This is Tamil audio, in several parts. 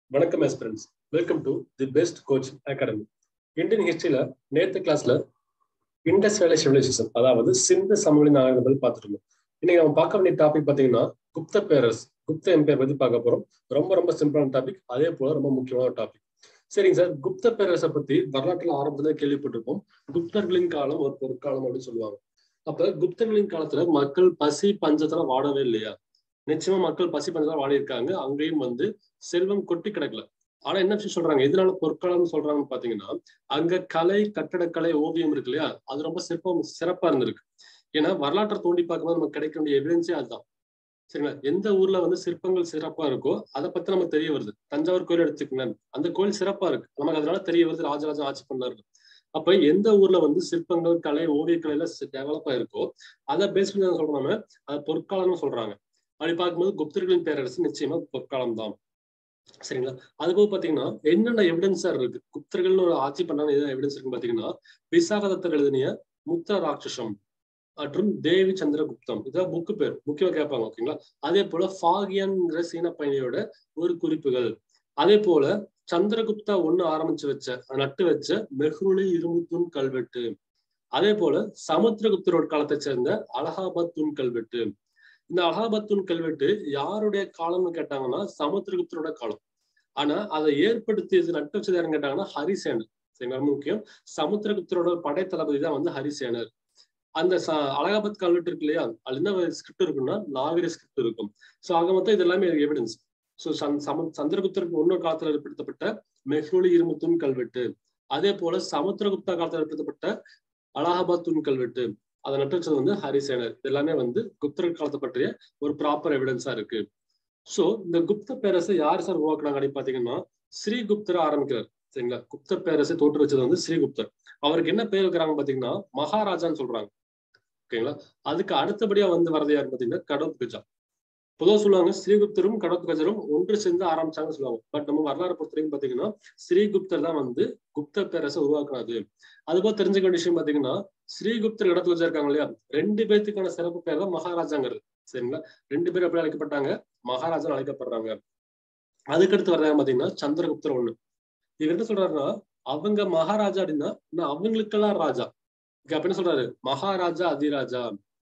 வணக்கம் aspirants welcome to the best coach academy Indian ஹிஸ்டரியில நேத்து கிளாஸ்ல இண்டஸ்ட்ரியல் சிவிலைசேஷன் அதாவது சிந்து சமவெளி நாகரிகங்கள் பார்த்துட்டு இருந்தோம் இன்னைக்கு நம்ம பார்க்க வேண்டிய டாபிக் பாத்தீங்கன்னா குப்த பேரரசு குப்த எம்பையர் பத்தி பார்க்க போறோம் ரொம்ப ரொம்ப சிம்பிளான டாபிக் அதே போல ரொம்ப முக்கியமான டாபிக் சரிங்க சார் குப்த பேரரசை பத்தி வரலாற்றுல ஆரம்பத்துல கேள்விப்பட்டிருப்போம் குப்தர்களின் காலம் ஒரு பொற்காலம் அப்படின்னு சொல்லுவாங்க அப்ப குப்தர்களின் காலத்துல மக்கள் பசி பஞ்சத்துல வாடவே இல்லையா நிச்சயமா மக்கள் பசி பஞ்சத்துல வாடி இருக்காங்க அங்கேயும் வந்து செல்வம் கொட்டி கிடக்கல ஆனா என்ன விஷயம் சொல்றாங்க எதனால பொற்காலம்னு சொல்றாங்கன்னு பாத்தீங்கன்னா அங்க கலை கட்டடக்கலை ஓவியம் இருக்கு இல்லையா அது ரொம்ப சிறப்பம் சிறப்பா இருந்திருக்கு ஏன்னா வரலாற்றை தோண்டி பார்க்கும்போது நமக்கு கிடைக்க வேண்டிய எவிடன்ஸே அதுதான் சரிங்களா எந்த ஊர்ல வந்து சிற்பங்கள் சிறப்பா இருக்கோ அதை பத்தி நமக்கு தெரிய வருது தஞ்சாவூர் கோயில் எடுத்துக்கோங்க அந்த கோயில் சிறப்பா இருக்கு நமக்கு அதனால தெரிய வருது ராஜராஜன் ஆட்சி பண்ணாரு அப்ப எந்த ஊர்ல வந்து சிற்பங்கள் கலை ஓவியக்கலை எல்லாம் டெவலப் ஆயிருக்கோ அதை பேஸ் பண்ணி சொல்றோம் நம்ம அதை பொற்காலம்னு சொல்றாங்க அப்படி பார்க்கும்போது குப்தர்களின் பேரரசு நிச்சயமா பொற்காலம் தான் சரிங்களா அது போக பாத்தீங்கன்னா என்னென்ன எவிடன்ஸ் இருக்கு குப்தர்கள்னு ஒரு ஆட்சி பண்ணாங்க எது எவிடன்ஸ் இருக்குன்னு பாத்தீங்கன்னா விசாகதத்தர் எழுதினிய முத்த ராட்சசம் மற்றும் தேவி சந்திரகுப்தம் இதான் புக்கு பேர் முக்கியமா கேட்பாங்க ஓகேங்களா அதே போல ஃபாகியன்ங்கிற சீன பயணியோட ஒரு குறிப்புகள் அதே போல சந்திரகுப்தா ஒண்ணு ஆரம்பிச்சு வச்ச நட்டு வச்ச மெஹ்ருலி இரும்புத்தூண் கல்வெட்டு அதே போல சமுத்திரகுப்தரோட காலத்தை சேர்ந்த அலகாபாத் தூண் கல்வெட்டு இந்த அலகாபாத் தூண் கல்வெட்டு யாருடைய காலம்னு கேட்டாங்கன்னா சமுத்திரகுப்தரோட காலம் ஆனா அதை ஏற்படுத்தியது நட்டு வச்சது யாருன்னு கேட்டாங்கன்னா ஹரிசேனர் சரிங்களா முக்கியம் சமுத்திரகுப்தரோட படை தளபதி தான் வந்து ஹரிசேனர் அந்த அலகாபாத் கல்வெட்டு இருக்கு இல்லையா அது என்ன ஸ்கிரிப்ட் இருக்குன்னா நாகரி ஸ்கிரிப்ட் இருக்கும் சோ ஆக மொத்தம் இது எல்லாமே எவிடன்ஸ் ஸோ சம சந்திரகுப்தருக்கு முன்னொரு காலத்துல ஏற்படுத்தப்பட்ட மெஹ்ரூலி இரும்பு தூண் கல்வெட்டு அதே போல சமுத்திரகுப்தா காலத்தில் ஏற்படுத்தப்பட்ட அலகாபாத் தூண் கல்வெட்டு அதை நட்டு வச்சது வந்து ஹரிசேனர் இது எல்லாமே வந்து குப்தர் காலத்தை பற்றிய ஒரு ப்ராப்பர் எவிடன்ஸா இருக்கு சோ இந்த குப்த பேரரசை யார் சார் உருவாக்குனாங்க அப்படின்னு பாத்தீங்கன்னா ஸ்ரீகுப்தர் ஆரம்பிக்கிறார் சரிங்களா குப்த பேரரசை தோற்று வச்சது வந்து ஸ்ரீகுப்தர் அவருக்கு என்ன பேர் வைக்கிறாங்க பாத்தீங்கன்னா மகாராஜான்னு சொல்றாங்க ஓகேங்களா அதுக்கு அடுத்தபடியா வந்து வரது யாரு பாத்தீங்கன்னா கடோத் கஜா பொதுவாக சொல்லுவாங்க ஸ்ரீகுப்தரும் கடோத் கஜரும் ஒன்று சேர்ந்து ஆரம்பிச்சாங்கன்னு சொல்லுவாங்க பட் நம்ம வரலாறு பொறுத்த வரைக்கும் பாத்தீங்கன்னா ஸ்ரீகுப்தர் தான் வந்து குப்த பேரரசை உருவாக்குறாரு அதுபோல தெரிஞ்சுக்க வேண்டிய விஷயம் பாத்தீங்கன்னா ஸ்ரீகுப்தர் கடோத் கஜா இருக்காங்க இல்லையா ரெண்டு பேர்த்துக்கான சிறப்பு பேர் தான் மகாராஜாங்கிறது சரிங்களா ரெண்டு பேர் எப்படி அழைக்கப்பட்டாங்க மகாராஜா அழைக்கப்படுறாங்க அதுக்கடுத்து வர்றாங்க பாத்தீங்கன்னா சந்திரகுப்தர் ஒண்ணு இவர் என்ன சொல்றாருன்னா அவங்க மகாராஜா அப்படின்னா அவங்களுக்கெல்லாம் ராஜா அப்ப என்ன சொல்றாரு மகாராஜா அதிராஜா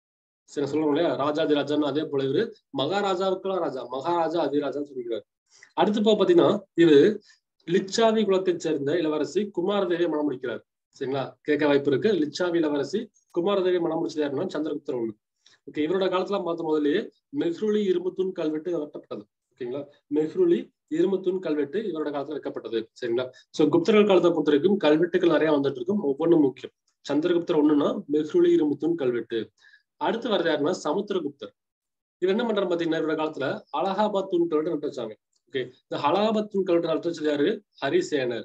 சரி சொல்லுவோம் இல்லையா ராஜா அதிராஜான்னு அதே போல இவரு மகாராஜாவுக்கெல்லாம் ராஜா மகாராஜா அதிராஜான்னு சொல்லிக்கிறாரு அடுத்து போ பாத்தீங்கன்னா இவரு லிச்சாவி குலத்தை சேர்ந்த இளவரசி குமாரதேவியை மனம் முடிக்கிறார் சரிங்களா கேட்க வாய்ப்பு இருக்கு லிச்சாவி இளவரசி குமாரதேவி மனம் முடிச்சது யாருன்னா சந்திரகுப்தர் ஒண்ணு ஓகே இவரோட காலத்துல பார்த்த முதல்லயே மெஹ்ருலி இரும்புத்தூண் கல்வெட்டு வெட்டப்பட்டது ஓகேங்களா மெஹ்ருலி இரும்புத்தூண் கல்வெட்டு இவரோட காலத்துல வைக்கப்பட்டது சரிங்களா சோ குப்தர்கள் காலத்தை பொறுத்த வரைக்கும் கல்வெட்டுகள் நிறைய வந்துட்டு இருக்கும் ஒவ்வொன்றும் முக்கியம் சந்திரகுப்தர் ஒண்ணுன்னா மெஹ்ருலி இரும்புத்தூண் கல்வெட்டு அடுத்து வரது யாருன்னா சமுத்திரகுப்தர் இவர் என்ன பண்றாரு பாத்தீங்கன்னா இவரோட காலத்துல அலகாபாத் தூண் கல்வெட்டு நட்டு வச்சாங்க ஓகே இந்த அலகாபாத் தூண் கல்வெட்டு நட்டு வச்சது யாரு ஹரிசேனர்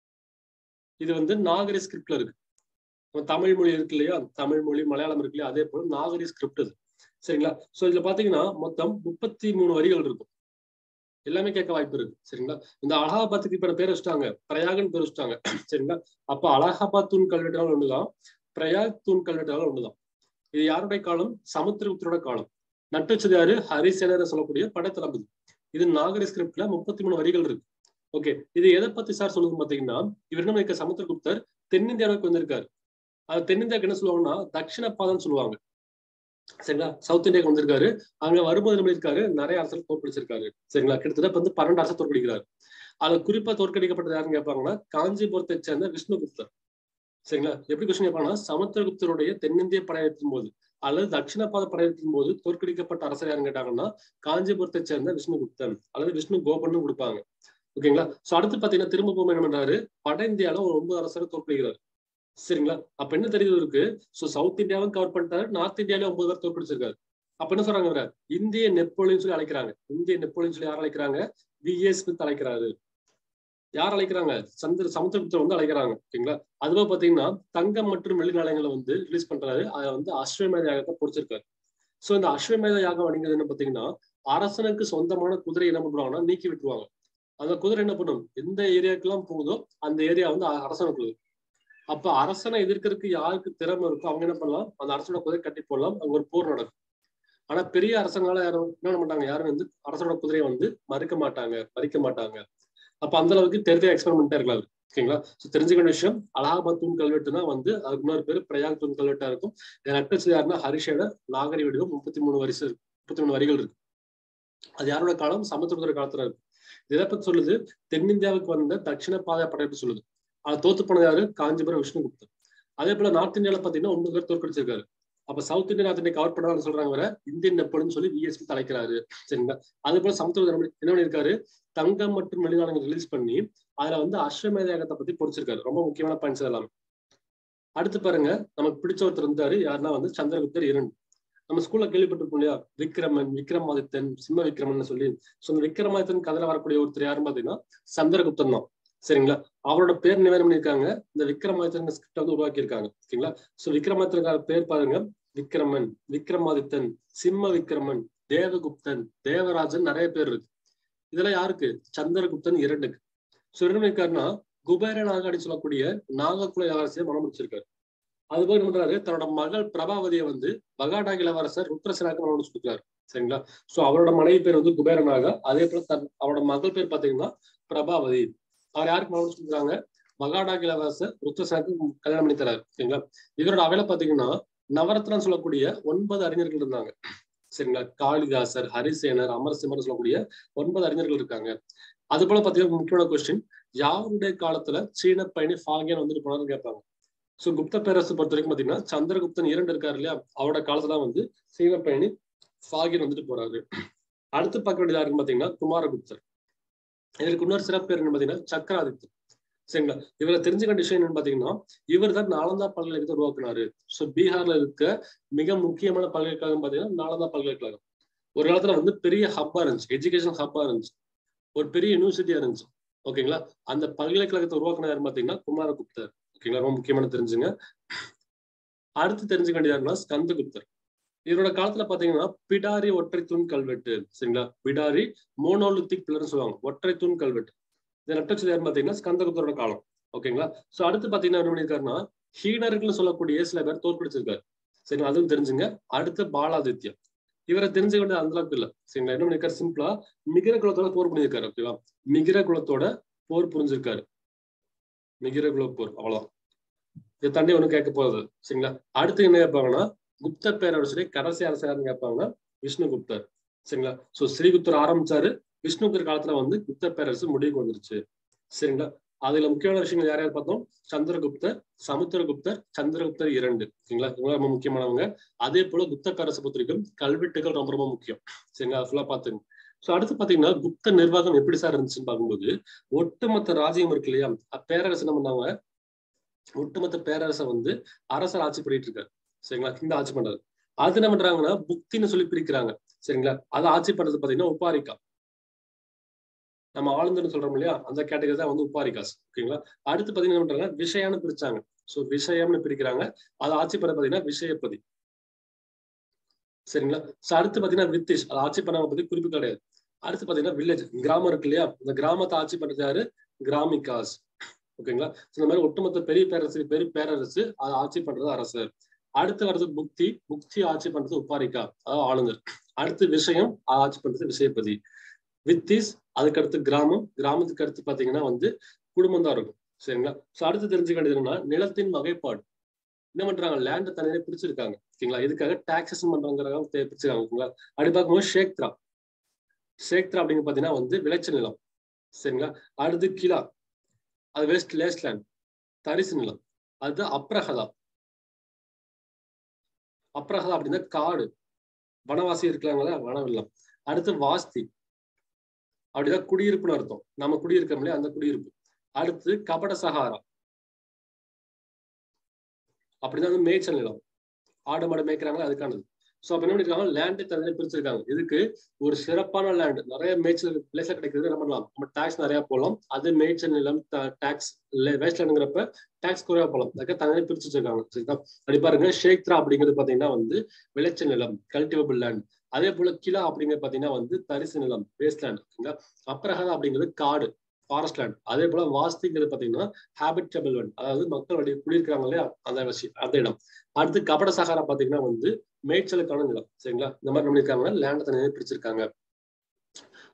இது வந்து நாகரி ஸ்கிரிப்ட்ல இருக்கு தமிழ் மொழி இருக்கு இல்லையா தமிழ் மொழி மலையாளம் இருக்கு இல்லையா அதே போல நாகரி ஸ்கிரிப்ட் இது சரிங்களா சோ இதுல பாத்தீங்கன்னா மொத்தம் முப்பத்தி மூணு வரிகள் இருக்கும் எல்லாமே கேட்க வாய்ப்பு இருக்கு சரிங்களா இந்த அலகாபாத்துக்கு இப்ப பேர் வச்சுட்டாங்க பிரயாகன் பேர் வச்சுட்டாங்க சரிங்களா அப்ப அலகாபாத் தூண் கல்வெட்டுனால ஒண்ணுதான் பிரயாக் தூண் கல்வெட்டுனால ஒண்ணுதான் இது யாருடைய காலம் சமுத்திரகுப்தரோட காலம் நட்டு வச்சது யாரு ஹரிசேனர் சொல்லக்கூடிய படைத்தளபதி இது நாகரி ஸ்கிரிப்ட்ல முப்பத்தி மூணு வரிகள் இருக்கு ஓகே இது எதை பத்தி சார் சொல்லுங்க பாத்தீங்கன்னா இவர் என்ன இருக்க சமுத்திரகுப்தர் தென்னிந்தியாவுக்கு வந்திருக்காரு அது தென்னிந்தியாவுக்கு என்ன சொல்லுவாங்கன்னா தட்சிண பாதம் சொல்லுவாங்க சரிங்களா சவுத் இந்தியாவுக்கு வந்திருக்காரு அங்க வரும்போது என்ன பண்ணிருக்காரு நிறைய அரசர் தோற்கடிச்சிருக்காரு சரிங்களா கிட்டத்தட்ட வந்து பன்னெண்டு அரசர் தோற்கடிக்கிறாரு அதுல குறிப்பா தோற்கடிக்கப்பட்டது யாருன்னு கேட்பாங்கன்னா காஞ்சிபுரத்தை சேர்ந்த விஷ்ணுகுப்தர் சரிங்களா எப்படி கொஸ்டின் கேட்பாங்கன்னா சமுத்திரகுப்தருடைய தென்னிந்திய படையெடுக்கும் போது அல்லது தட்சிண பாத படையெடுக்கும் போது தோற்கடிக்கப்பட்ட அரசர் யாருன்னு கேட்டாங்கன்னா காஞ்சிபுரத்தை சேர்ந்த விஷ்ணுகுப்தன் அல்லது விஷ்ணு கோபன்னு கொடுப்பாங்க ஓகேங்களா சோ அடுத்து பாத்தீங்கன்னா திரும்ப போகும் என்ன பண்றாரு வட இந்தியால ஒரு ஒன்பது அரசரை தோற்கடிக்கிறார் சரிங்களா அப்ப என்ன தெரியுது இருக்கு சோ சவுத் இந்தியாவும் கவர் பண்ணிட்டாரு நார்த் இந்தியாவில ஒன்பது பேர் தோற்கடிச்சிருக்காரு அப்ப என்ன சொல்றாங்க இவர இந்திய நெப்போலியன் சொல்லி அழைக்கிறாங்க இந்திய நெப்போலியன் சொல்லி யார் அழைக்கிறாங்க வி ஏ ஸ்மித் அழைக்கிறாரு யார் அழைக்கிறாங்க சந்திர சமுத்திரகுப்தர் வந்து அழைக்கிறாங்க ஓகேங்களா அதுவா பாத்தீங்கன்னா தங்கம் மற்றும் வெள்ளி நாணயங்களை வந்து ரிலீஸ் பண்றாரு அதை வந்து அஸ்வமேத யாகத்தை பொறிச்சிருக்காரு சோ இந்த அஸ்வமேத யாகம் அப்படிங்கிறது என்ன பாத்தீங்கன்னா அரசனுக்கு சொந்தமான குதிரை என்ன பண்ணுவாங்கன்னா நீக்கி விட்டுருவாங்க அந்த குதிரை என்ன பண்ணும் எந்த ஏரியாவுக்கு போகுதோ அந்த ஏரியா வந்து அரசனுக்குள்ளது அப்ப அரசனை எதிர்க்கிறதுக்கு யாருக்கு திறமை இருக்கோ அவங்க என்ன பண்ணலாம் அந்த அரசனோட குதிரை கட்டி போடலாம் அங்க ஒரு போர் நடக்கும் ஆனா பெரிய அரசனால யாரும் என்ன பண்ண மாட்டாங்க யாரும் வந்து அரசனோட குதிரையை வந்து மறுக்க மாட்டாங்க மறிக்க மாட்டாங்க அப்ப அந்த அளவுக்கு தெரிஞ்ச எக்ஸ்பெரிமெண்டா இருக்கலாம் அவரு. ஓகேங்களா சோ தெரிஞ்சுக்க வேண்டிய விஷயம் அலகாபாத் தூண் கல்வெட்டுனா வந்து அதுக்கு இன்னொரு பேரு பிரயாக் தூண் கல்வெட்டா இருக்கும் இதை நட்டச்சு யாருன்னா ஹரிஷோட நாகரி வடிவம் முப்பத்தி மூணு வரிசை இருக்கு முப்பத்தி மூணு வரிகள் இருக்கு அது யாரோட காலம் சமுத்திரகுப்தர் காலத்துல இருக்கு இதை பத்தி சொல்லுது தென்னிந்தியாவுக்கு வந்த தட்சிண பாதை படைப்பு சொல்லுது அதை தோத்து போனது யாரு காஞ்சிபுரம் விஷ்ணுகுப்தர் அதே போல நார்த் இந்தியால பாத்தீங்கன்னா ஒன்பது பேர் தோற்கடிச்சிருக்காரு அப்ப south Indian north India cover பண்ணான்னு சொல்றாங்க வர இந்தியன் நெப்பல்னு சொல்லி விஎஸ்பி தலைக்கிறாரு சரிங்களா அதே போல சமுத்திரகுப்தர் என்ன பண்ணிருக்காரு தங்கம் மற்றும் வெளிநாடுகள் ரிலீஸ் பண்ணி அதுல வந்து அஸ்வமேத யாகத்தை பத்தி பொறிச்சிருக்காரு ரொம்ப முக்கியமான பாயிண்ட்ஸ் எல்லாமே அடுத்து பாருங்க நமக்கு பிடிச்ச ஒருத்தர் இருந்தாரு யாருன்னா வந்து சந்திரகுப்தர் இரண்டு நம்ம ஸ்கூல்ல கேள்விப்பட்டிருப்போம் இல்லையா விக்ரமன் விக்ரமாதித்தன் சிம்ம விக்ரமன் சொல்லி சோ அந்த விக்ரமாதித்தன் கதையில வரக்கூடிய ஒருத்தர் யாருன்னு பாத்தீங்கன்னா சந்திரகுப்தன் தான் சரிங்களா அவரோட பேர் நிவேதனம் பண்ணியிருக்காங்க இந்த விக்ரமாதித்தன் ஸ்கிரிப்ட் வந்து உருவாக்கி இருக்காங்க ஓகேங்களா சோ விக்ரமாதித்தனுக்கான பேர் பாருங்க விக்ரமன் விக்ரமாதித்தன் சிம்ம விக்ரமன் தேவகுப்தன் தேவராஜன் நிறைய பேர் இருக்கு இதெல்லாம் யாருக்கு சந்திரகுப்தன் இரண்டுக்கு சோ என்ன பண்ணிருக்காருன்னா குபேர நாகாடி சொல்லக்கூடிய நாகக்குல இளவரசியை மனம் முடிச்சிருக்காரு அது போய் என்ன பண்றாரு தன்னோட மகள் பிரபாவதியை வந்து பகாடாக் இளவரசர் ருத்ரசனாக்கு மனம் முடிச்சு கொடுக்குறாரு சரிங்களா சோ அவரோட மனைவி பேர் வந்து குபேர நாகா அதே போல தன் அவரோட மகள் பேர் பாத்தீங்கன்னா பிரபாவதி அவர் யாருக்கு மனம் முடிச்சு கொடுக்குறாங்க மகாடாக் இளவரசர் ருத்ரசனாக்கு கல்யாணம் பண்ணி தராரு சரிங்களா இவரோட அவையில பாத்தீங்கன்னா நவரத்னம் சொல்லக்கூடிய ஒன்பது அறிஞர்கள் இருந்தாங்க சரிங்களா காளிதாசர் ஹரிசேனர் அமரசிம்மர் சொல்லக்கூடிய ஒன்பது அறிஞர்கள் இருக்காங்க அது போல பாத்தீங்கன்னா முக்கியமான கொஸ்டின் யாருடைய காலத்துல சீன பயணி ஃபாகியன் வந்துட்டு போனான்னு கேட்பாங்க சோ குப்த பேரரசு பொறுத்த வரைக்கும் பாத்தீங்கன்னா சந்திரகுப்தன் இரண்டு இருக்காரு இல்லையா அவரோட காலத்துல வந்து சீன பயணி ஃபாகியன் வந்துட்டு போறாரு அடுத்து பார்க்க வேண்டியதா இருக்குன்னு பாத்தீங்கன்னா குமாரகுப்தர் இதற்கு இன்னொரு சிறப்பு பேர் என்ன பாத்தீங்கன்னா சக்கராதித்தர் சரிங்களா இவரை தெரிஞ்சுக்க விஷயம் என்னன்னு பாத்தீங்கன்னா இவர் தான் நாலந்தா பல்கலைக்கழகத்தை உருவாக்குனாரு சோ பீகார்ல இருக்க மிக முக்கியமான பல்கலைக்கழகம் பாத்தீங்கன்னா நாலந்தா பல்கலைக்கழகம் ஒரு காலத்துல வந்து பெரிய ஹப்பா இருந்துச்சு எஜுகேஷன் ஹப்பா இருந்துச்சு ஒரு பெரிய யூனிவர்சிட்டியா இருந்துச்சு ஓகேங்களா அந்த பல்கலைக்கழகத்தை உருவாக்குன யாருன்னு பாத்தீங்கன்னா குமாரகுப்தர் ஓகேங்களா ரொம்ப முக்கியமான தெரிஞ்சுங்க அடுத்து தெரிஞ்சுக்க வேண்டியதுனா ஸ்கந்தகுப்தர் இவரோட காலத்துல பாத்தீங்கன்னா பிடாரி ஒற்றை தூண் கல்வெட்டு சரிங்களா பிடாரி மோனோலித்திக் பில்லர்னு சொல்லுவாங்க ஒற்றை தூண் கல்வெட்டு இதை நட்டச்சு யாருன்னு பாத்தீங்கன்னா ஸ்கந்தகுப்தரோட காலம் ஓகேங்களா சோ அடுத்து பாத்தீங்கன்னா என்ன பண்ணிருக்காருன்னா ஹீனர்கள்னு சொல்லக்கூடிய சில பேர் தோற்கடிச்சிருக்காரு சரிங்களா அதுவும் தெரிஞ்சுங்க அடுத்து பாலாதித்யா இவரை தெரிஞ்சுக்க வேண்டிய அந்த அளவுக்கு இல்ல சரிங்களா என்ன பண்ணிருக்காரு சிம்பிளா மிகிர குலத்தோட போர் பண்ணியிருக்காரு ஓகேவா மிகிர குலத்தோட போர் புரிஞ்சிருக்காரு மிகிர குல போர் அவ்வளவுதான் இதை தாண்டி ஒண்ணு கேட்க போறது சரிங்களா அடுத்து என்ன கேட்பாங்கன்னா குப்த பேரரசுடைய கடைசி அரசர்னு கேட்பாங்கன்னா விஷ்ணுகுப்தர் சரிங்களா சோ ஸ்ரீகுப்தர் ஆரம்பிச்சாரு விஷ்ணுகுப்தர் காலத்துல வந்து குப்த பேரரசு முடிவுக்கு வந்துருச்சு சரிங்களா அதுல முக்கியமான விஷயங்கள் யார் யார் பார்த்தோம் சந்திரகுப்தர் சமுத்திரகுப்தர் சந்திரகுப்தர் இரண்டு சரிங்களா இவங்க ரொம்ப முக்கியமானவங்க அதே போல குப்த பேரரசை பொறுத்த வரைக்கும் கல்வெட்டுகள் ரொம்ப ரொம்ப முக்கியம் சரிங்களா ஃபுல்லா பாத்துங்க சோ அடுத்து பாத்தீங்கன்னா குப்த நிர்வாகம் எப்படி சார் இருந்துச்சுன்னு பார்க்கும்போது ஒட்டுமொத்த ராஜ்யம் இருக்கு இல்லையா பேரரசு என்ன பண்ணாங்க ஒட்டுமொத்த பேரரசை வந்து அரசர் ஆட்சி பண்ணிட்டு இருக்காரு சரிங்களா இந்த ஆட்சி பண்றது அது என்ன பண்றாங்கன்னா புக்தின்னு சொல்லி பிரிக்கிறாங்க சரிங்களா அதை ஆட்சி பண்றது பாத்தீங்கன்னா உப்பாரிக்கா நம்ம ஆளுந்தர்னு சொல்றோம் இல்லையா அந்த கேட்டகரி தான் வந்து உப்பாரிகாஸ் ஓகேங்களா அடுத்து பாத்தீங்கன்னா என்ன பண்றாங்க விஷயம்னு பிரிச்சாங்க சோ விஷயம்னு பிரிக்கிறாங்க அதை ஆட்சி பண்ண பாத்தீங்கன்னா விஷயப்பதி சரிங்களா சோ அடுத்து பாத்தீங்கன்னா வித்திஷ் அதை ஆட்சி பண்ணவங்க பத்தி குறிப்பு கிடையாது அடுத்து பாத்தீங்கன்னா வில்லேஜ் கிராமம் இருக்கு இல்லையா இந்த கிராமத்தை ஆட்சி பண்றது யாரு கிராமிகாஸ் ஓகேங்களா இந்த மாதிரி ஒட்டுமொத்த பெரிய பேரரசு பெரிய பேரரசு அதை ஆட்சி பண்றது அரசர் அடுத்து வர்றது புக்தி புக்தி ஆட்சி பண்றது உப்பாரிக்கா அதாவது ஆளுநர் அடுத்து விஷயம் ஆட்சி பண்றது விஷயப்பதி வித்திஸ் அதுக்கு அடுத்து கிராமம் கிராமத்துக்கு அடுத்து பாத்தீங்கன்னா வந்து குடும்பம் தான் இருக்கும் சரிங்களா சோ அடுத்து தெரிஞ்சுக்க வேண்டியது என்னன்னா நிலத்தின் வகைப்பாடு என்ன பண்றாங்க லேண்ட் தனியாக பிரிச்சிருக்காங்க ஓகேங்களா இதுக்காக டாக்ஸஸ் பண்றாங்கிறத பிரிச்சிருக்காங்க ஓகேங்களா அப்படி பார்க்கும்போது ஷேக்த்ரா ஷேக்த்ரா அப்படிங்க பாத்தீங்கன்னா வந்து விளைச்சல் நிலம் சரிங்களா அடுத்து கிலா அது வெஸ்ட் லேஸ்லேண்ட் தரிசு நிலம் அது அப்ரஹதா அப்ரஹதா அப்படின்னா காடு வனவாசி இருக்கிறாங்களா வனவில்லம் அடுத்து வாஸ்தி அப்படிதான் குடியிருப்புன்னு அர்த்தம் நம்ம குடியிருக்கோம் இல்லையா அந்த குடியிருப்பு அடுத்து கபட சகாரா அப்படிதான் வந்து மேய்ச்சல் நிலம் ஆடு மாடு மேய்க்கிறாங்களா அதுக்கானது சோ அப்ப என்ன பண்ணிருக்காங்க லேண்டு தனியாக பிரிச்சிருக்காங்க இதுக்கு ஒரு சிறப்பான லேண்ட் நிறைய மேய்ச்சல் பிளேஸ்ல கிடைக்கிறது என்ன பண்ணலாம் நம்ம டாக்ஸ் நிறைய போகலாம் அது மேய்ச்சல் நிலம் டாக்ஸ் வேஸ்ட் லேண்டுங்கிறப்ப டாக்ஸ் குறைவா போகலாம் அதுக்கு தனியாக பிரிச்சு வச்சிருக்காங்க சரிங்களா அப்படி பாருங்க ஷேக்த்ரா அப்படிங்கிறது பாத்தீங்கன்னா வந்து விளைச்சல் நிலம் கல்டிவபிள் லேண்ட் அதே போல கிலா அப்படிங்கிறது பாத்தீங்கன்னா வந்து தரிசு நிலம் வேஸ்ட் லேண்ட் ஓகேங்களா அப்ரஹதா அப்படிங்கிறது காடு ஃபாரஸ்ட் லேண்ட் அதே போல வாஸ்திங்கிறது பாத்தீங்கன்னா ஹேபிட்டபிள் லேண்ட் அதாவது மக்கள் வழி குடியிருக்கிறாங்க இல்லையா அந்த விஷயம் அந்த இடம் அடுத்து கபட சகாரா பாத்தீங்கன்னா வந்து மேய்ச்சலுக்கான நிலம் சரிங்களா இந்த மாதிரி பண்ணிருக்காங்கன்னா லேண்ட் தனியாக பிரிச்சிருக்காங்க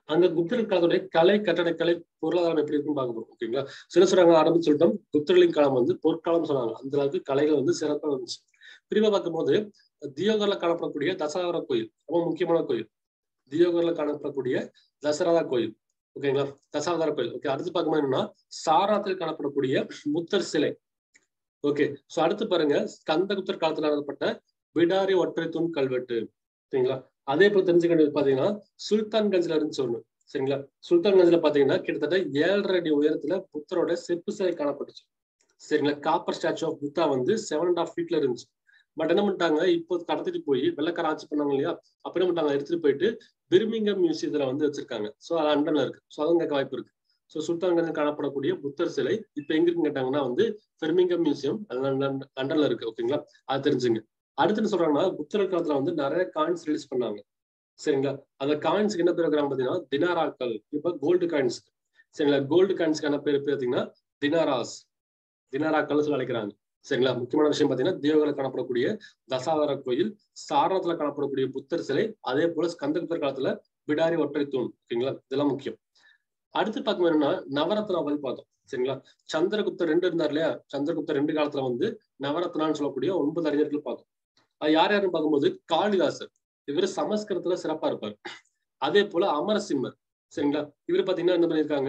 அங்க குப்தர்கள் காலத்துடைய கலை கட்டடக்கலை பொருளாதாரம் எப்படி இருக்குன்னு பார்க்க போறோம் ஓகேங்களா சில சொல்றாங்க ஆரம்பிச்சு சொல்லிட்டோம் குப்தர்களின் காலம் வந்து பொற்காலம் சொன்னாங்க அந்த அளவுக்கு கலைகள் வந்து சிறப்பாக இருந்துச்சு பிரிவா பார்க்கும்போது தியோகர்ல காணப்படக்கூடிய தசராதர கோயில் ரொம்ப முக்கியமான கோயில் தியோகர்ல காணப்படக்கூடிய தசராதா கோயில் ஓகேங்களா தசாவதார கோயில் ஓகே அடுத்து பார்க்கும்போது என்னன்னா சாராத்தில் காணப்படக்கூடிய புத்தர் சிலை ஓகே சோ அடுத்து பாருங்க ஸ்கந்தகுப்தர் காலத்துல நடத்தப்பட்ட பிடாரி ஒற்றை தூண் கல்வெட்டு சரிங்களா அதே போல தெரிஞ்சுக்க வேண்டியது பாத்தீங்கன்னா சுல்தான்கஞ்சில இருந்துச்சு ஒண்ணு சரிங்களா சுல்தான்கஞ்சில பாத்தீங்கன்னா கிட்டத்தட்ட ஏழரை அடி உயரத்துல புத்தரோட செப்பு சிலை காணப்பட்டுச்சு சரிங்களா காப்பர் ஸ்டாச்சு ஆஃப் புத்தா வந்து செவன் அண்ட் ஆஃப் ஃபீட்ல இருந்துச்சு பட் என்ன பண்ணிட்டாங்க இப்போ கடத்திட்டு போய் வெள்ளக்கார ஆட்சி பண்ணாங்க இல்லையா அப்ப என்ன பண்ணிட்டாங்க எடுத்துட்டு போயிட்டு பிர்மிங்கம் மியூசியத்துல வந்து வச்சிருக்காங்க சோ அது லண்டன்ல இருக்கு சோ அதுவும் கேட்க வாய்ப்பு இருக்கு ஸோ சுல்தான்கஞ்சில் காணப்படக்கூடிய புத்தர் சிலை இப்ப எங்க இருக்குன்னு கேட்டாங்கன்னா வந்து பெர்மிங்கம் மியூசியம் அது லண்டன்ல இருக்கு ஓகேங்களா அது தெரிஞ்சுங்க அடுத்து என்ன சொல்றாங்கன்னா புத்தர் காலத்துல வந்து நிறைய காயின்ஸ் ரிலீஸ் பண்ணாங்க சரிங்களா அந்த காயின்ஸ்க்கு என்ன பேர் வைக்கிறாங்க பாத்தீங்கன்னா தினாராக்கள் இப்ப கோல்டு காயின்ஸ் சரிங்களா கோல்டு காயின்ஸ்க்கான பேர் பாத்தீங்கன்னா தினாராஸ் தினாராக்கள் சொல்லி அழைக்கிறாங்க சரிங்களா முக்கியமான விஷயம் பாத்தீங்கன்னா தேவகளை காணப்படக்கூடிய தசாவர கோயில் சாரணத்துல காணப்படக்கூடிய புத்தர் சிலை அதே போல ஸ்கந்தகுப்தர் காலத்துல பிடாரி ஒற்றை தூண் ஓகேங்களா இதெல்லாம் முக்கியம் அடுத்து பார்க்கும் என்னன்னா நவரத்னா பத்தி பார்த்தோம் சரிங்களா சந்திரகுப்தர் ரெண்டு இருந்தார் இல்லையா சந்திரகுப்தர் ரெண்டு காலத்துல வந்து நவரத்னான்னு சொல்லக்கூடிய ஒன்பது அறிஞர்கள் பார்த்தோம் அது யார் யாருன்னு பார்க்கும்போது காளிதாசர் இவர் சமஸ்கிருதத்துல சிறப்பா இருப்பார் அதே போல அமரசிம்மர் சரிங்களா இவர் பாத்தீங்கன்னா என்ன பண்ணியிருக்காங்க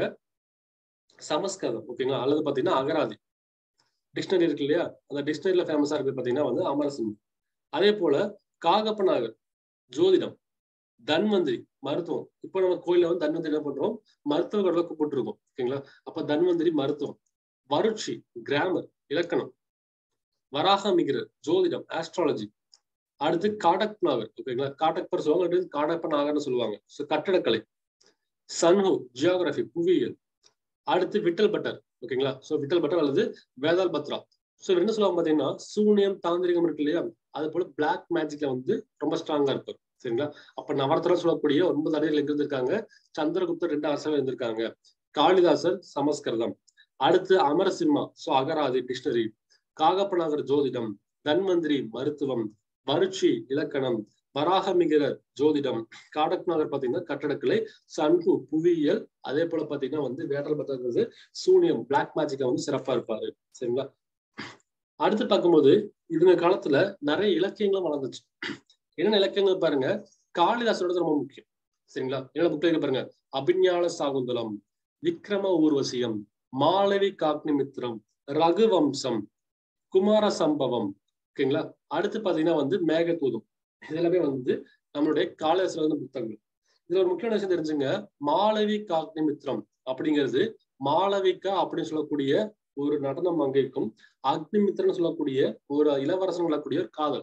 சமஸ்கிருதம் ஓகேங்களா அல்லது பாத்தீங்கன்னா அகராதி டிக்ஷனரி இருக்கு இல்லையா அந்த டிக்ஷனரியில ஃபேமஸா இருக்கு பாத்தீங்கன்னா வந்து அமரசிம்மர் அதே போல காகப்பநாகர் ஜோதிடம் தன்வந்திரி மருத்துவம் இப்போ நம்ம கோயில வந்து தன்வந்திரி என்ன பண்றோம் மருத்துவர்களை கூப்பிட்டுருக்கோம் ஓகேங்களா அப்ப தன்வந்திரி மருத்துவம் வருட்சி கிராமர் இலக்கணம் வராகமிகிரர் ஜோதிடம் ஆஸ்ட்ராலஜி அடுத்து காடக் நாகர் ஓகேங்களா காடக்பர் சொல்லுவாங்க அடுத்து காடப்ப நாகர்னு சொல்லுவாங்க ஸோ கட்டடக்கலை சன்ஹோ ஜியோகிராபி புவியியல் அடுத்து விட்டல் பட்டர் ஓகேங்களா ஸோ விட்டல் பட்டர் அல்லது வேதால் பத்ரா ஸோ என்ன சொல்லுவாங்க பாத்தீங்கன்னா சூனியம் தாந்திரிகம் இருக்கு இல்லையா அது போல பிளாக் மேஜிக்ல வந்து ரொம்ப ஸ்ட்ராங்கா இருப்பார் சரிங்களா அப்ப நவரத்னம் சொல்லக்கூடிய ஒன்பது அடிகள் எங்க இருந்திருக்காங்க சந்திரகுப்தர் ரெண்டு அரசர்கள் இருந்திருக்காங்க காளிதாசர் சமஸ்கிருதம் அடுத்து அமரசிம்மா சோ அகராதி டிக்ஷனரி காகப்பநாகர் ஜோதிடம் தன்வந்திரி மருத்துவம் வருட்சி இலக்கணம் வராகமிகரர் ஜோதிடம் காடக்நாதர் பாத்தீங்கன்னா கட்டடக்கலை சன்ஹு புவியியல் அதே போல பாத்தீங்கன்னா வந்து வேடல் பத்திரது சூனியம் பிளாக் மேஜிக்கா வந்து சிறப்பா இருப்பாரு சரிங்களா அடுத்து பார்க்கும்போது இவங்க காலத்துல நிறைய இலக்கியங்களும் வளர்ந்துச்சு என்னென்ன இலக்கியங்கள் பாருங்க காளிதாசோட ரொம்ப முக்கியம் சரிங்களா என்ன புக்ல பாருங்க அபிஞான சாகுந்தலம் விக்ரம ஊர்வசியம் மாளவி காக்னிமித்ரம் ரகுவம்சம் குமார சம்பவம் ஓகேங்களா அடுத்து பாத்தீங்கன்னா வந்து மேகதூதம் இதெல்லாமே வந்து நம்மளுடைய காளிதாசர் வந்து புத்தகங்கள் இதுல ஒரு முக்கியமான விஷயம் தெரிஞ்சுங்க மாளவி காக்னிமித்ரம் அப்படிங்கிறது மாளவிகா அப்படின்னு சொல்லக்கூடிய ஒரு நடன மங்கைக்கும் அக்னிமித்ரன் சொல்லக்கூடிய ஒரு இளவரசன் சொல்லக்கூடிய ஒரு காதல்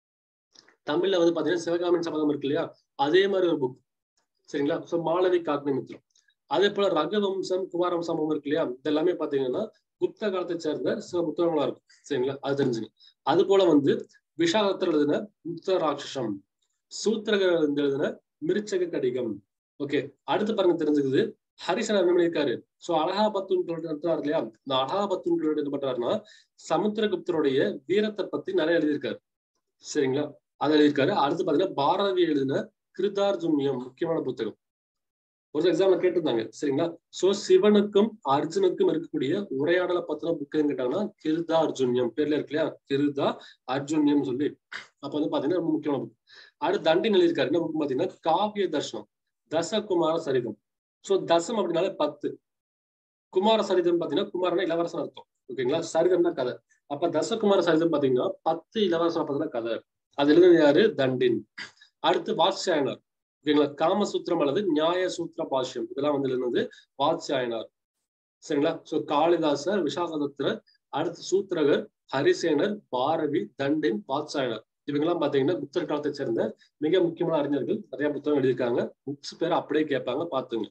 தமிழ்ல வந்து பாத்தீங்கன்னா சிவகாமின் சபதம் இருக்கு இல்லையா அதே மாதிரி ஒரு புக் சரிங்களா சோ மாளவி காக்னிமித்ரம் அதே போல ரகுவம்சம் குமாரவம்சம் இருக்கு இல்லையா இதெல்லாமே பாத்தீங்கன்னா குப்த காலத்தை சேர்ந்த சில புத்தகங்களா இருக்கும் சரிங்களா அது தெரிஞ்சுங்க அது போல வந்து விஷாகத்தில் எழுதின புத்த ராட்சசம் சூத்திரகர் எழுதின மிருச்சக கடிகம் ஓகே அடுத்து பாருங்க தெரிஞ்சுக்குது ஹரிசன் என்ன பண்ணியிருக்காரு சோ அலகாபத்துன் நடத்துறாரு இல்லையா இந்த அலகாபத்துன் என்ன பண்றாருன்னா சமுத்திரகுப்தருடைய வீரத்தை பத்தி நிறைய எழுதியிருக்காரு சரிங்களா அதை எழுதியிருக்காரு அடுத்து பாத்தீங்கன்னா பாரதி எழுதின கிருதார்ஜுன்யம் முக்கியமான புத்தகம் ஒரு எக்ஸாம்ல கேட்டிருந்தாங்க சரிங்களா சோ சிவனுக்கும் அர்ஜுனுக்கும் இருக்கக்கூடிய உரையாடலை பத்தின புக்கு கேட்டாங்கன்னா கிருதா அர்ஜுன்யம் பேர்ல இருக்கு இல்லையா கிருதா அர்ஜுன்யம் சொல்லி அப்ப வந்து பாத்தீங்கன்னா ரொம்ப முக்கியமான புக் அடுத்து தண்டின் எழுதியிருக்காரு என்ன புக் பாத்தீங்கன்னா காவிய தர்ஷனம் தசகுமார சரிதம் சோ தசம் அப்படின்னாலே பத்து குமார சரிதம் பாத்தீங்கன்னா குமாரனா இளவரசன் அர்த்தம் ஓகேங்களா சரிதம்னா கதை அப்ப தசகுமார சரிதம் பாத்தீங்கன்னா பத்து இளவரசனை பத்தின கதை அது எழுதுனது யாரு தண்டின் அடுத்து வாத்சாயனர் ஓகேங்களா காமசூத்திரம் அல்லது நியாய சூத்திர பாஷ்யம் இதெல்லாம் வந்து எழுதுனது வாத்சாயனார் சரிங்களா சோ காளிதாசர் விசாகதத்திரர் அடுத்து சூத்திரகர் ஹரிசேனர் பாரவி தண்டின் வாத்சாயனர் இவங்கெல்லாம் பாத்தீங்கன்னா புத்தர் காலத்தை சேர்ந்த மிக முக்கியமான அறிஞர்கள் நிறைய புத்தகம் எழுதியிருக்காங்க புக்ஸ் பேர் அப்படியே கேட்பாங்க பாத்துங்க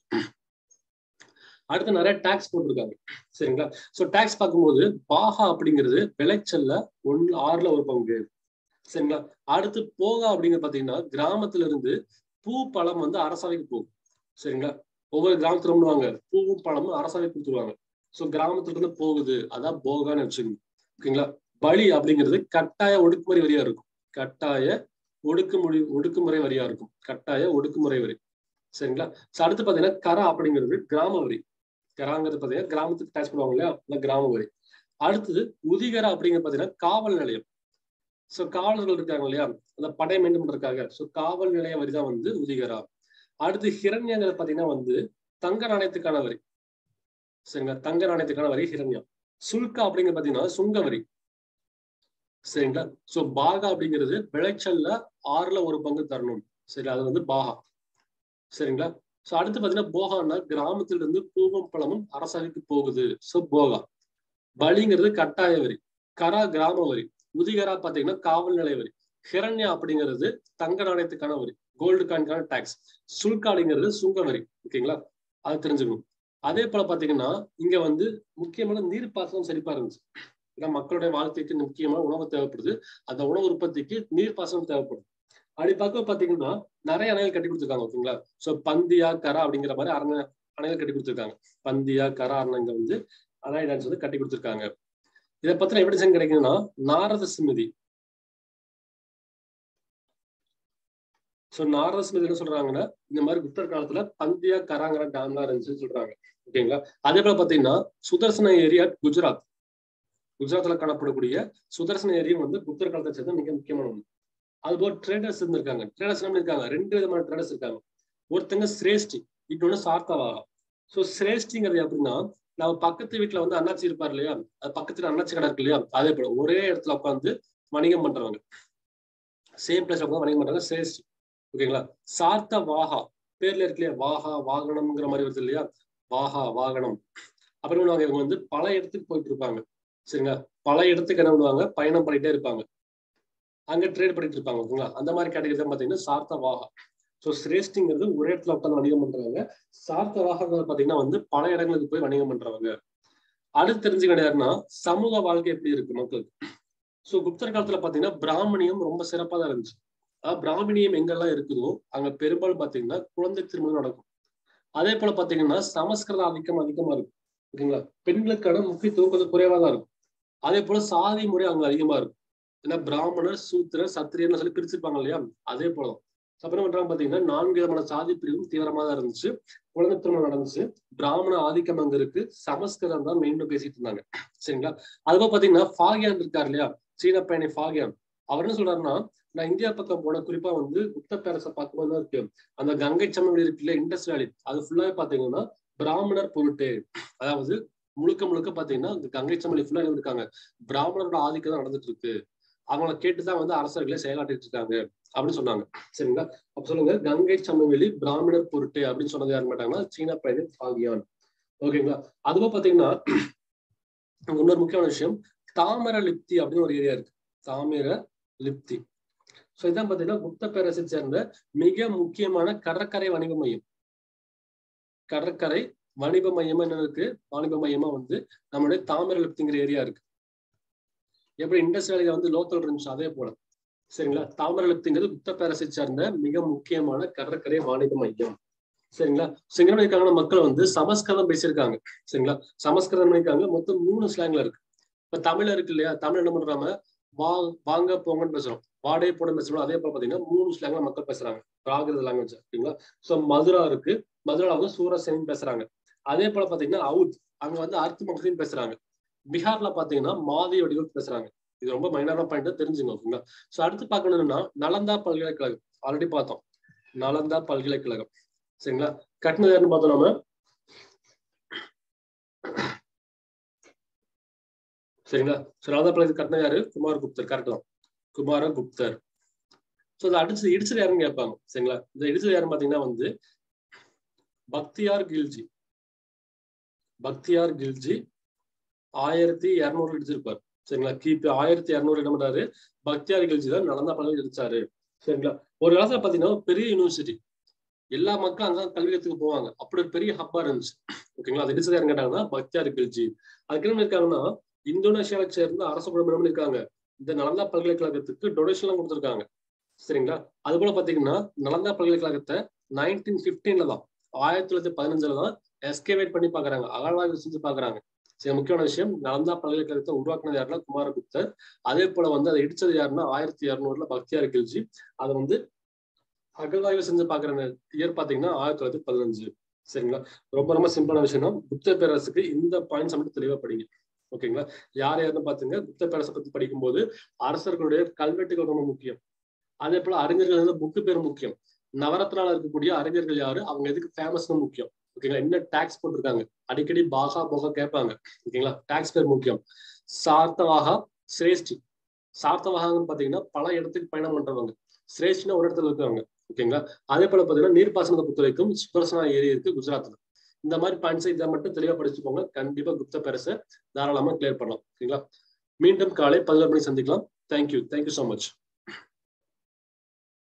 அடுத்து நிறைய டாக்ஸ் போட்டிருக்காங்க சரிங்களா சோ டாக்ஸ் பார்க்கும்போது பாகா அப்படிங்கிறது விளைச்சல்ல ஒன்னு ஆறுல ஒரு பங்கு சரிங்களா அடுத்து போகா அப்படிங்கிறது பாத்தீங்கன்னா கிராமத்துல இருந்து பூ பழம் வந்து அரசாவைக்கு போகும் சரிங்களா ஒவ்வொரு கிராமத்துல பண்ணுவாங்க பூவும் பழமும் அரசாவைக்கு கொடுத்துருவாங்க சோ கிராமத்துல இருந்து போகுது அதான் போகான்னு வச்சுக்கோங்க ஓகேங்களா பலி அப்படிங்கிறது கட்டாய ஒடுக்குமுறை வரியா இருக்கும் கட்டாய ஒடுக்குமொழி ஒடுக்குமுறை வரியா இருக்கும் கட்டாய ஒடுக்குமுறை வரி சரிங்களா சோ அடுத்து பாத்தீங்கன்னா கரா அப்படிங்கிறது கிராம வரி கராங்கிறது பாத்தீங்கன்னா கிராமத்துக்கு டேக்ஸ் பண்ணுவாங்க இல்லையா அந்த கிராம வரி அடுத்தது உதிகரா அப்படிங்கிறது பாத்தீங்கன்னா காவல் நிலையம் சோ காவலர்கள் இருக்காங்க இல்லையா அந்த படை மெயின்டைன் பண்றதுக்காக சோ காவல் நிலைய வரி தான் வந்து உதிகரா அடுத்து ஹிரண்யங்கிறது பாத்தீங்கன்னா வந்து தங்க நாணயத்துக்கான வரி சரிங்களா தங்க நாணயத்துக்கான வரி ஹிரண்யா சுல்கா அப்படிங்கிறது பாத்தீங்கன்னா சுங்க வரி சரிங்களா சோ பாகா அப்படிங்கிறது விளைச்சல்ல ஆறுல ஒரு பங்கு தரணும் சரி அது வந்து பாகா சரிங்களா சோ அடுத்து பாத்தீங்கன்னா போகான்னா கிராமத்துல இருந்து பூவும் பழமும் அரசவைக்கு போகுது சோ போகா பலிங்கிறது கட்டாய வரி கரா கிராம வரி உதிகரா பாத்தீங்கன்னா காவல் நிலைய வரி ஹிரண்யா அப்படிங்கிறது தங்க நாணயத்துக்கான வரி கோல்டு காயின்கான டாக்ஸ் சுல்கா அப்படிங்கிறது சுங்க வரி ஓகேங்களா அது தெரிஞ்சுக்கணும் அதே போல பாத்தீங்கன்னா இங்க வந்து முக்கியமான நீர்ப்பாசனம் செழிப்பா இருந்துச்சு ஏன்னா மக்களுடைய வாழ்க்கைக்கு முக்கியமான உணவு தேவைப்படுது அந்த உணவு உற்பத்திக்கு நீர்ப்பாசனம் தேவைப்படும் அப்படி பார்க்க பாத்தீங்கன்னா நிறைய அணைகள் கட்டி கொடுத்துருக்காங்க ஓகேங்களா சோ பந்தியா கரா அப்படிங்கிற மாதிரி அரண அணைகள் கட்டி கொடுத்துருக்காங்க பந்தியா கரா அணைங்க வந்து அணை டான்ஸ் வந்து கட்டி கொடுத்துருக்காங்க இதை பத்தின எவிடன்ஸ் கிடைக்குதுன்னா நாரத சிமிதி சோ நாரத சிமிதி என்ன சொல்றாங்கன்னா இந்த மாதிரி குப்தர் காலத்துல பந்தியா கராங்கிற டேம்லாம் இருந்துச்சுன்னு சொல்றாங்க ஓகேங்களா அதே போல பாத்தீங்கன்னா சுதர்சன ஏரியா குஜராத் குஜராத்ல காணப்படக்கூடிய சுதர்சன ஏரியா வந்து குப்தர் காலத்தை சேர்ந்த மிக முக்கியமான ஒண்ணு அதுபோல் ட்ரேடர்ஸ் இருந்திருக்காங்க ட்ரேடர்ஸ் என்ன இருக்காங்க ரெண்டு விதமான ட்ரேடர்ஸ் இருக்காங்க ஒருத்தங்க சிரேஷ்டி இன்னொன்னு சார்த்தவாகா சோ சிரேஷ்டிங்கிறது எப்படின்னா நம்ம பக்கத்து வீட்டுல வந்து அண்ணாச்சி இருப்பார் இல்லையா அது பக்கத்துல அண்ணாச்சி கடை இருக்கு இல்லையா அதே போல ஒரே இடத்துல உட்காந்து வணிகம் பண்றவங்க சேம் பிளேஸ்ல உட்காந்து வணிகம் பண்றாங்க சிரேஷ்டி ஓகேங்களா சார்த்த வாகா பேர்ல இருக்கு இல்லையா வாகா வாகனம்ங்கிற மாதிரி வருது இல்லையா வாகா வாகனம் அப்புறம் இவங்க வந்து பல இடத்துக்கு போயிட்டு இருப்பாங்க சரிங்களா பல இடத்துக்கு என்ன பண்ணுவாங்க பயணம் பண்ணிட்டே இருப்பாங்க அங்க ட்ரேட் பண்ணிட்டு இருப்பாங்க ஓகேங்களா அந்த மாதிரி கேட்டகரி தான் பாத்தீங்கன்னா சார்த்த வாகா ஸோ சிரேஷ்டிங்கிறது ஒரே இடத்துல உட்காந்து வணிகம் பண்றவங்க சார்த்த வாகங்கள் பாத்தீங்கன்னா வந்து பல இடங்களுக்கு போய் வணிகம் பண்றவங்க அடுத்து தெரிஞ்சுக்கிட்ட யாருன்னா சமூக வாழ்க்கை எப்படி இருக்கு மக்களுக்கு ஸோ குப்தர் காலத்துல பாத்தீங்கன்னா பிராமணியம் ரொம்ப சிறப்பா தான் இருந்துச்சு அதாவது பிராமணியம் எங்கெல்லாம் இருக்குதோ அங்க பெரும்பாலும் பாத்தீங்கன்னா குழந்தை திருமணம் நடக்கும் அதே போல பாத்தீங்கன்னா சமஸ்கிருத ஆதிக்கம் அதிகமா இருக்கும் ஓகேங்களா பெண்களுக்கான முக்கியத்துவம் கொஞ்சம் குறைவா தான் இருக்கும் அதே போல சாதி முறை அங்க அதிகமா இருக்கும் ஏன்னா பிராமணர் சூத்திரர் சத்திரியர்னு சொல்லி பிரிச்சிருப்பாங்க இல்லையா அதே போல அப்புறம் பண்றாங்க பாத்தீங்கன்னா நான்கு விதமான சாதி பிரிவும் தீவிரமா தான் இருந்துச்சு குழந்தை திருமணம் நடந்துச்சு பிராமண ஆதிக்கம் அங்க இருக்கு சமஸ்கிருதம் தான் மெயின் பேசிட்டு இருந்தாங்க சரிங்களா அதுபோல பாத்தீங்கன்னா ஃபாகியான் இருக்காரு இல்லையா சீன பயணி ஃபாகியான் அவர் என்ன சொல்றாருன்னா நான் இந்தியா பக்கம் போன குறிப்பா வந்து குப்த பேரஸை பார்க்கும்போது தான் இருக்கு அந்த கங்கை சமவெளி இருக்கு இல்லையா இண்டஸ் வேலி அது ஃபுல்லாவே பாத்தீங்கன்னா பிராமணர் பொருட்டு அதாவது முழுக்க முழுக்க பாத்தீங்கன்னா இந்த கங்கை சமவெளி ஃபுல்லா இருக்காங்க பிராமணரோட ஆதிக்கம் தான் நடந்துட்டு இருக்கு அவங்கள கேட்டுதான் வந்து அரசர்களே செயலாற்றிட்டு இருக்காங்க அப்படின்னு சொன்னாங்க சரிங்களா அப்ப சொல்லுங்க கங்கை சமவெளி பிராமணர் பொருட்டு அப்படின்னு சொன்னது யாரு மாட்டாங்கன்னா சீனா பயணி ஃபாகியான் ஓகேங்களா அதுவும் பாத்தீங்கன்னா இன்னொரு முக்கியமான விஷயம் தாமர லிப்தி அப்படின்னு ஒரு ஏரியா இருக்கு தாமிர லிப்தி சோ இதான் பாத்தீங்கன்னா குப்த பேரரசை சேர்ந்த மிக முக்கியமான கடற்கரை வணிக மையம் கடற்கரை வணிக மையமா என்ன இருக்கு வாணிப மையமா வந்து நம்மளுடைய தாமிர லிப்திங்கிற ஏரியா இருக்கு எப்படி இண்டஸ் வேலையில வந்து லோக்கல் இருந்துச்சு அதே போல சரிங்களா தாமிர லிப்திங்கிறது குப்த பேரரசை சேர்ந்த மிக முக்கியமான கடற்கரை வாணிப மையம் சரிங்களா சிங்களம் இருக்காங்கன்னா மக்கள் வந்து சமஸ்கிருதம் பேசியிருக்காங்க சரிங்களா சமஸ்கிருதம் பண்ணிருக்காங்க மொத்தம் மூணு ஸ்லாங்ல இருக்கு இப்ப தமிழ் இருக்கு இல்லையா தமிழ் என்ன பண்றாங்க வா வாங்க போங்கன்னு பேசுறோம் வாடகை போட பேசுறோம் அதே போல பாத்தீங்கன்னா மூணு ஸ்லாங்ல மக்கள் பேசுறாங்க பிராகிருத லாங்குவேஜ் ஓகேங்களா சோ மதுரா இருக்கு மதுரா வந்து சூரசேன் பேசுறாங்க அதே போல பாத்தீங்கன்னா அவுத் அங்க வந்து அர்த்த மகசின் பேசுறாங்க பீகார்ல பாத்தீங்கன்னா மாதி வடிவம் பேசுறாங்க இது ரொம்ப மைனரான பாயிண்ட் தெரிஞ்சுங்க ஓகேங்களா சோ அடுத்து பார்க்கணும்னா நலந்தா பல்கலைக்கழகம் ஆல்ரெடி பார்த்தோம் நலந்தா பல்கலைக்கழகம் சரிங்களா கட்டினது யாருன்னு பார்த்தோம் நம்ம சரிங்களா சோ நலந்தா பல்கலை கட்டினது யாரு குமார் குப்தர் கரெக்ட் தான் குமார குப்தர் சோ அதை அடிச்சு இடிச்சது யாருன்னு கேட்பாங்க சரிங்களா இந்த இடிச்சது யாருன்னு பாத்தீங்கன்னா வந்து பக்தியார் கில்ஜி பக்தியார் கில்ஜி ஆயிரத்தி இருநூறு இடிச்சிருப்பார் சரிங்களா கிபி ஆயிரத்தி இருநூறு என்ன பண்றாரு பக்தியார் கில்ஜி தான் நடந்த பலன் இடிச்சாரு சரிங்களா ஒரு காலத்துல பாத்தீங்கன்னா பெரிய யூனிவர்சிட்டி எல்லா மக்களும் அங்கதான் கல்வி கத்துக்கு போவாங்க அப்படி ஒரு பெரிய ஹப்பா இருந்துச்சு ஓகேங்களா அது இடிச்சது யாருன்னு கேட்டாங்கன்னா பக்தியார் கில்ஜி அதுக்கு என்ன இருக்காங்கன்னா இந்தோனேஷியாவை சேர்ந்த அரசு குடும்பம் இருக்காங்க இந்த நலந்தா பல்கலைக்கழகத்துக்கு டொனேஷன் எல்லாம் கொடுத்துருக்காங்க சரிங்களா அது போல பாத்தீங்கன்னா நலந்தா பல்கலைக்கழகத்தை நைன்டீன் பிப்டீன்ல தான் ஆயிரத்தி தொள்ளாயிரத்தி பதினஞ்சுல தான் எஸ்கேவேட் பண்ணி பாக்குறாங்க அகழ்வாய்வு செஞ்சு பாக்குறாங்க சரி முக்கியமான விஷயம் நலந்தா பல்கலைக்கழகத்தை உருவாக்குனது யாருன்னா குமாரகுப்தர் அதே போல வந்து அதை இடிச்சது யாருன்னா ஆயிரத்தி இருநூறுல பக்தியார் கில்ஜி அதை வந்து அகழ்வாய்வு செஞ்சு பாக்குற இயர் பாத்தீங்கன்னா ஆயிரத்தி தொள்ளாயிரத்தி பதினஞ்சு சரிங்களா ரொம்ப ரொம்ப சிம்பிளான விஷயம் தான் குப்த பேரரசுக்கு இந்த பாயிண்ட்ஸ் மட்டும் தெளிவா படிங்க ஓகேங்களா யார் யாருன்னு பாத்துங்க குப்த பேரரசை பத்தி படிக்கும்போது அரசர்களுடைய கல்வெட்டுகள் ரொம்ப முக்கியம் அதே போல அறிஞர்கள் வந்து புக்கு பேர் முக்கியம் நவரத்னால இருக்கக்கூடிய அறிஞர்கள் யாரு அவங்க எதுக்கு ஃபேமஸ்னு முக்கியம் ஓகேங்களா என்ன டாக்ஸ் போட்டிருக்காங்க அடிக்கடி பாகா போகா கேட்பாங்க ஓகேங்களா டாக்ஸ் பேர் முக்கியம் சார்த்தவாகா சிரேஷ்டி சார்த்தவாகான்னு பாத்தீங்கன்னா பல இடத்துக்கு பயணம் பண்றவங்க சிரேஷ்டினா ஒரு இடத்துல இருக்காங்க ஓகேங்களா அதே போல பாத்தீங்கன்னா நீர்ப்பாசனத்தை பொறுத்த வரைக்கும் சுதர்சனா ஏரி இருக்கு குஜராத்ல இந்த மாதிரி பாயிண்ட்ஸ் இதை மட்டும் தெளிவா படிச்சுக்கோங்க கண்டிப்பா குப்த பேரஸை தாராளமா கிளியர் பண்ணலாம் ஓகேங்களா மீண்டும் காலை பதினோரு மணி சந்திக்கலாம் தேங்க்யூ தேங்க்யூ ஸோ மச்